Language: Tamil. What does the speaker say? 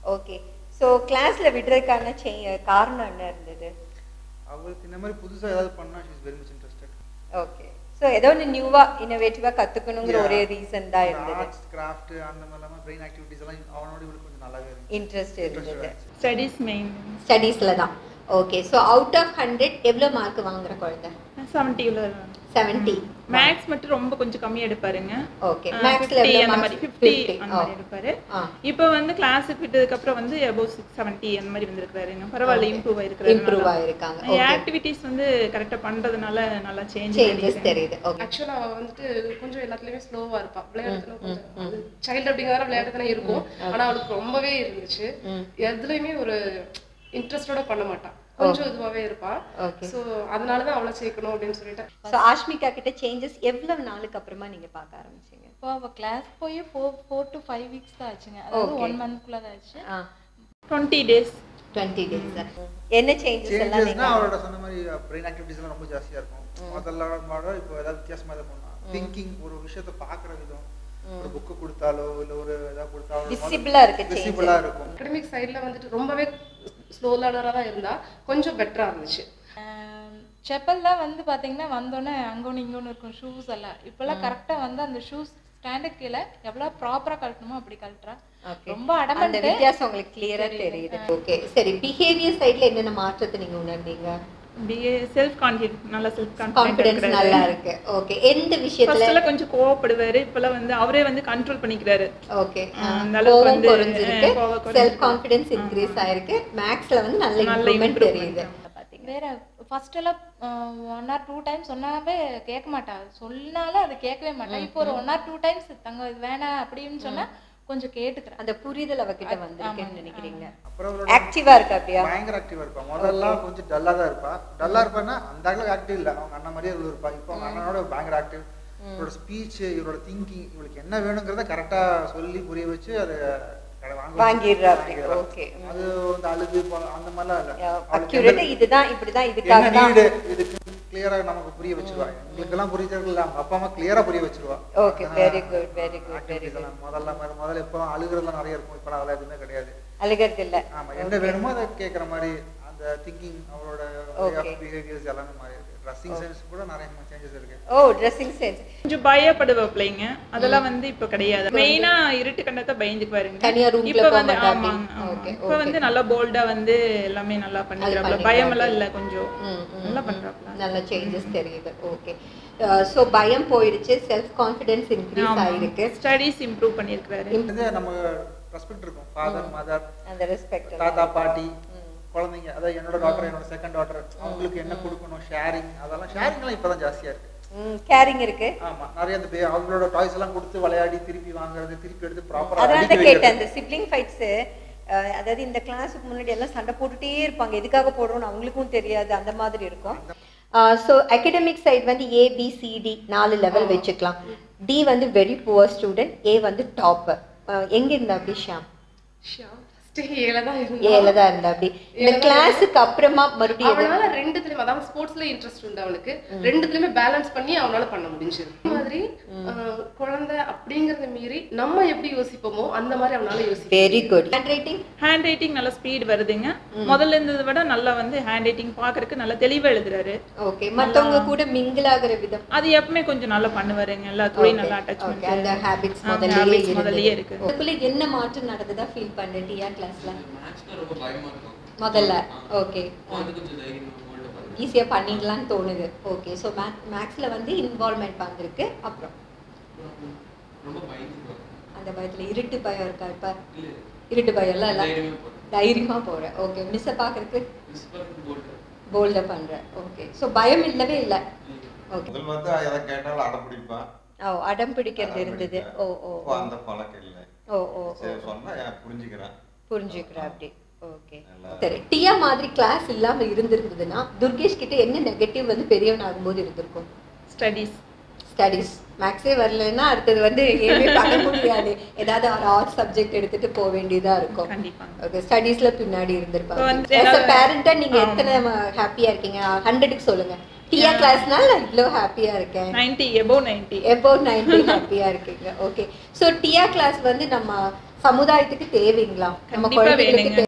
ஓகே ஸோ கிளாஸ்ல விடுறதுக்கான செய்- காரணம் என்ன இருந்தது அவளுக்கு இந்த மாதிரி புதுசா ஏதாவது பண்ணா she's very much interested okay so ஏதோ ஒன்று நியூவா இன்னோவேட்டிவா கத்துக்கணுங்கிற ஒரே ரீசன் தான் இருந்தது ஆர்ட்ஸ் கிராஃப்ட் அந்த மாதிரி இல்லாம பிரெயின் ஆக்டிவிட்டிஸ் எல்லாம் அவனோட இவளுக்கு கொஞ்சம் நல்லாவே இருந்துச்சு இன்ட்ரெஸ்ட் இருந்தது Interested. ஸ்டடீஸ் மெயின் ஸ்டடீஸ்ல தான் okay so out of hundred எவ்வளோ மார்க் வாங்குற குழந்தை செவன்ட்டியில் செவன்ட்டி மேக்ஸ் மட்டும் ரொம்ப கொஞ்சம் கம்மியா எடுப்பாருங்க ஓகே ஆ, மேக்ஸ்ல 50 எவ்வளோ அந்த மாதிரி ஃபிஃப்டி ஃபிஃப்டி அந்த மாதிரி எடுப்பாரு ஆ இப்போ வந்து கிளாஸுக்கு விட்டதுக்கு அப்புறம் வந்து அபோவ் சிக்ஸ் செவன்ட்டி அந்த மாதிரி வந்திருக்காருங்க பரவாயில்ல இம்ப்ரூவ் இம்ப்ரூவ் ஆயிருக்காரு ஆயிருக்காங்க ஓகே ஆக்டிவிட்டிஸ் வந்து கரெக்டா பண்றதுனால நல்லா சேஞ்ச் சேஞ்சஸ் தெரியுது ஓகே ஆக்சுவலா அவ வந்துட்டு கொஞ்சம் எல்லாத்துலயுமே ஸ்லோவா இருப்பா விளையாடுறதுல கொஞ்சம் சைல்டு அப்படிங்கிற விளையாடுறதுல இருக்கும் ஆனா அவளுக்கு ரொம்பவே இருந்துச்சு எதுலயுமே ஒரு இன்ட்ரெஸ்டோட பண்ண மாட்டா கொஞ்சம் இதுவாவே இருப்பா ஓகே சோ அதனாலதான் அவளை சேர்க்கணும் அப்படின்னு சொல்லிட்டு ஸோ ஆஷ்மிகா கிட்ட சேஞ்சஸ் எவ்வளவு நாளுக்கு அப்புறமா நீங்க பார்க்க ஆரம்பிச்சீங்க இப்போ அவள் கிளாஸ் போய் four four to five weeks தான் ஆச்சுங்க அதாவது Okay. ஒன் மந்த்குள்ளே தான் ஆச்சு ஆ டுவெண்ட்டி டேஸ் டுவெண்ட்டி டேஸ் என்ன சேஞ்சஸ் எல்லாம் சேஞ்சஸ்னா நீங்க அவளோட சொன்ன மாதிரி பிரெயின் ஆக்டிவிட்டிஸ் எல்லாம் ரொம்ப ஜாஸ்தியா இருக்கும் முதல்ல மாட இப்போ ஏதாவது வித்தியாசமா எதாவது பண்ணா திங்கிங் ஒரு விஷயத்த பாக்குற விதம் ஒரு புக்கு கொடுத்தாலோ இல்ல ஒரு ஏதாவது கொடுத்தாலோ Visible-ஆ இருக்கு changes. விசிபிளா இருக்கும் அகடமிக் சைடுல வந்துட்டு ரொம்பவே ஸ்லோ லேர்னரா தான் இருந்தா கொஞ்சம் பெட்டரா இருந்துச்சு செப்பல்லாம் வந்து பார்த்தீங்கன்னா வந்தோடனே அங்கொன்று இங்கொன்று இருக்கும் ஷூஸ் எல்லாம் இப்போல்லாம் கரெக்டாக வந்து அந்த ஷூஸ் ஸ்டாண்டுக்கு கீழே எவ்வளோ ப்ராப்பராக கழட்டணுமோ அப்படி கழட்டுறா Okay. ரொம்ப அந்த அடமெண்ட் வித்தியாசம் உங்களுக்கு கிளியரா தெரியுது ஓகே சரி பிஹேவியர் சைடுல என்னென்ன மாற்றத்தை நீங்க உணர்ந்தீங்க பிஏ செல்ஃப் கான்ஃபிடன்ஸ் நல்ல செல்ஃப் கான்ஃபிடன்ஸ் கான்ஃபிடன்ஸ் நல்லா இருக்கு ஓகே எந்த விஷயத்துல ஃபர்ஸ்ட்ல கொஞ்சம் கோவப்படுவாரு இப்பெல்லாம் வந்து அவரே வந்து கண்ட்ரோல் பண்ணிக்கிறாரு ஓகே அந்த அளவுக்கு கோவம் வந்து, குறைஞ்சிருக்கு அஹ், கோவம் குறைஞ்சிருக்கு. செல்ஃப் கான்ஃபிடன்ஸ் இன்க்ரீஸ் ஆயிருக்கு மேக்ஸ்ல வந்து நல்ல நல்ல இம்ப்ரூவ்மெண்ட் improvement. தெரியுது பாத்தீங்க வேற ஃபர்ஸ்ட் எல்லாம் ஒன் ஆர் டூ டைம்ஸ் சொன்னாவே கேட்க மாட்டா சொன்னாலும் அது கேட்கவே மாட்டா இப்போ ஒரு ஒன் ஆர் டூ டைம்ஸ் தங்க இது வேணாம் அப்படின்னு சொன்னா கொஞ்சம் கேட்டுக்கிறேன் அந்த புரிதல் அவகிட்ட வந்திருக்குன்னு நினைக்கிறீங்க அப்புறம் அவளோட ஆக்டிவா இருக்கா அப்படியா பயங்கர ஆக்டிவா இருப்பா முதல்ல கொஞ்சம் டல்லா தான் இருப்பா டல்லா இருப்பான்னா அந்த அளவுக்கு ஆக்டிவ் இல்ல அவங்க அண்ணன் மாதிரியே இவ்வளவு இருப்பா இப்போ அவங்க அண்ணனோட பயங்கர ஆக்டிவ் இவரோட ஸ்பீச் இவரோட திங்கிங் இவளுக்கு என்ன வேணுங்கிறத கரெக்டா சொல்லி புரிய வச்சு அதை கடை வாங்க வச்சு வாங்கிடுறா அப்படி வாங்கிடுறா. ஓகே அது வந்து அழுது போன- அந்த மாதிரிலாம் இல்ல அவளுக்கு அக்யூரேட் என்ன- இதுதான் இப்படிதான் இதுக்காக என்ன தான் நீடு இதுக்கு கிளியரா நமக்கு புரிய வச்சிருவா எங்களுக்கெல்லாம் புரிஞ்சது இல்ல அவங்க அப்பா அம்மா கிளியரா புரிய வச்சிருவா Okay, very good, very good, very Activities எல்லாம் முதல்ல மாதிரி முதல்ல இப்போ அழுகுறதுலாம் நிறைய இருக்கும் இப்போ அதெல்லாம் எதுவுமே கிடையாது அழுகிறது இல்ல ஆமா என்ன வேணுமோ அதை கேட்குற மாதிரி அந்த திங்கிங் அவளோட Okay. பிஹேவியர்ஸ் எல்லாமே மாறி இருக்கு ட்ரெஸ்ஸிங் சென்ஸ் கூட நிறைய சேஞ்சஸ் இருக்கு ஓ ட்ரெஸ்ஸிங் சென்ஸ் கொஞ்சம் பயப்படுவ பிள்ளைங்க அதெல்லாம் வந்து இப்ப கிடையாது மெயினா இருட்டு கண்டத்தை பயந்துக்குவாருங்க தனியா room ல இப்ப போக வந்து மாட்டா ஆமாங்க அப்படி. ஆமா. Okay, இப்ப வந்து நல்லா போல்டா வந்து எல்லாமே நல்லா பண்ணிக்கிறாப்ல பண்ணிக்கிறாரு. பயம் எல்லாம் இல்ல கொஞ்சம் ம், ம், நல்லா ம். பண்றாப்ல நல்ல சேஞ்சஸ் தெரியுது ஓகே ஸோ பயம் போயிடுச்சு செல்ஃப் கான்ஃபிடன்ஸ் இன்க்ரீஸ் ஆயிருக்கு ஸ்டடீஸ் இம்ப்ரூவ் பண்ணிருக்காரு இது நம்ம ரெஸ்பெக்ட் இருக்கும் ஃபாதர் மதர் அந்த ரெஸ்பெக்ட் தாத்தா பாட்டி குழந்தைங்க அதாவது என்னோட டாட்டர் என்னோட செகண்ட் டாட்டர் அவங்களுக்கு என்ன கொடுக்கணும் ஷேரிங் அதெல்லாம் ஷேரிங் எல்லாம் இப்பதான் ஜாஸ்தியா இருக்கு கேரிங் இருக்கு ஆமா நிறைய அந்த பே- அவங்களோட டாய்ஸ் எல்லாம் கொடுத்து விளையாடி திருப்பி வாங்குறது திருப்பி எடுத்து ப்ராப்பரா அதனால தான் கேட்டேன் இந்த சிப்ளிங் ஃபைட்ஸ் அதாவது இந்த கிளாஸுக்கு முன்னாடி எல்லாம் சண்டை போட்டுட்டே இருப்பாங்க எதுக்காக போடுறோம்னு அவங்களுக்கும் தெரியாது அந்த மாதிரி இருக்கும் ஸோ அகடமிக் சைடு வந்து ஏபிசிடி நாலு லெவல் வச்சுக்கலாம் டி வந்து வெரி புவர் ஸ்டூடெண்ட் ஏ வந்து டாப்பர் எங்க இருந்தா அப்படி ஷாம் ஷியாம் ஃபர்ஸ்ட் ஏல தான் இருந்தா ஏல தான் இருந்தா அப்படி இந்த கிளாஸுக்கு அப்புறமா மறுபடியும் எது- அவனால ரெண்டுத்துலயுமே அதாவது ஸ்போர்ட்ஸ்ல இன்ட்ரெஸ்ட் உண்டு அவனுக்கு ரெண்டுத்துலயுமே பேலன்ஸ் பண்ணி அவனால பண்ண முடிஞ்சது அதே மாதிரி ஆஹ், குழந்தை அப்படிங்கறத மீறி நம்ம எப்படி யோசிப்போமோ அந்த மாதிரி அவனால யோசிக்க very good handwriting handwriting நல்ல ஸ்பீட் வருதுங்க முதல்ல இருந்ததை விட நல்லா வந்து ஹேண்ட் ரைட்டிங் பாக்குறதுக்கு நல்லா தெளிவா எழுதுறாரு ஓகே மத்தவங்க கூட மிங்கிள் ஆகுற விதம் அது எப்பவுமே கொஞ்சம் நல்லா பண்ணுவாருங்க எல்லாத்துலயும் நல்லா ஓகே அட்டாச்மெண்ட் அந்த ஹேபிட்ஸ் ஆ, முதல்லயே habits இருந்தது முதல்லயே இருக்கு. உங்களுக்குள்ள என்ன மாற்றம் நடந்ததா ஃபீல் பண்ண டிஆர் கிளாஸ்ல மேக்ஸ்னா ரொம்ப பயமா இருக்கும் முதல்ல ஓகே இப்போ வந்து கொஞ்சம் தைரியமா போல்டா பண்ணுவேன் ஈஸியா பண்ணிடலாம்னு தோணுது ஓகே ஸோ மேக்ஸ்ல வந்து இன்வால்மெண்ட் வந்திருக்கு அப்புறம் ரொம்ப பயந்துக்குவேன் அந்த பயத்துல இருட்டு பயம் இருக்கா இப்ப இல்ல இருட்டு பயம் எல்லாம் இல்ல தைரியமா போறேன் தைரியமா போறேன் ஓகே மிஸ்ஸை பாக்குறதுக்கு பிரின்சிபலுக்கு போல்டு போல்டா பண்றேன் ஓகே ஸோ பயம் இல்லவே இல்லை ஓகே முதல் வந்து எதை கேட்டாலும் அடம் பிடிப்பான் ஓ அடம் பிடிக்கிறது அடம் இருந்தது பிடிப்பேன். ஓ ஓ இப்போ அந்த பழக்கம் இல்லை ஓ ஓ சரி சொன்னா என் புரிஞ்சுக்கிறேன் புரிஞ்சுக்கிறேன் அப்படி ஓகே நல்லா- சரி டியா மாதிரி கிளாஸ் இல்லாம இருந்திருந்ததுன்னா துர்கேஷ் கிட்ட என்ன நெகட்டிவ் வந்து பெரியவன் ஆகும்போது இருந்திருக்கும் ஸ்டடீஸ் ஸ்டடீஸ் மேக்ஸே வரலைன்னா அடுத்தது வந்து எதுவுமே பண்ண முடியாது ஏதாவது ஒரு ஆர்ட் சப்ஜெக்ட் எடுத்துட்டு போக வேண்டியதா இருக்கும் கண்டிப்பாங்க ஓகே ஸ்டடீஸ்ல பின்னாடி இப்ப இருந்திருப்பாங்க வந்து As a ஏதாவது- பேரண்டா நீங்க ஆமா. எத்தனை ஹாப்பியா இருக்கீங்க ஹண்ட்ரடுக்கு சொல்லுங்க டியா கிளாஸ்னால நான் இவ்வளோ ஹாப்பியா இருக்கேன் ninety above ninety above ninety ஹாப்பியா இருக்கீங்க ஓகே ஸோ டியா கிளாஸ் வந்து நம்ம சமுதாயத்துக்கு தேவைங்களா நம்ம கண்டிப்பா குழந்தைகளுக்கு வேணுங்க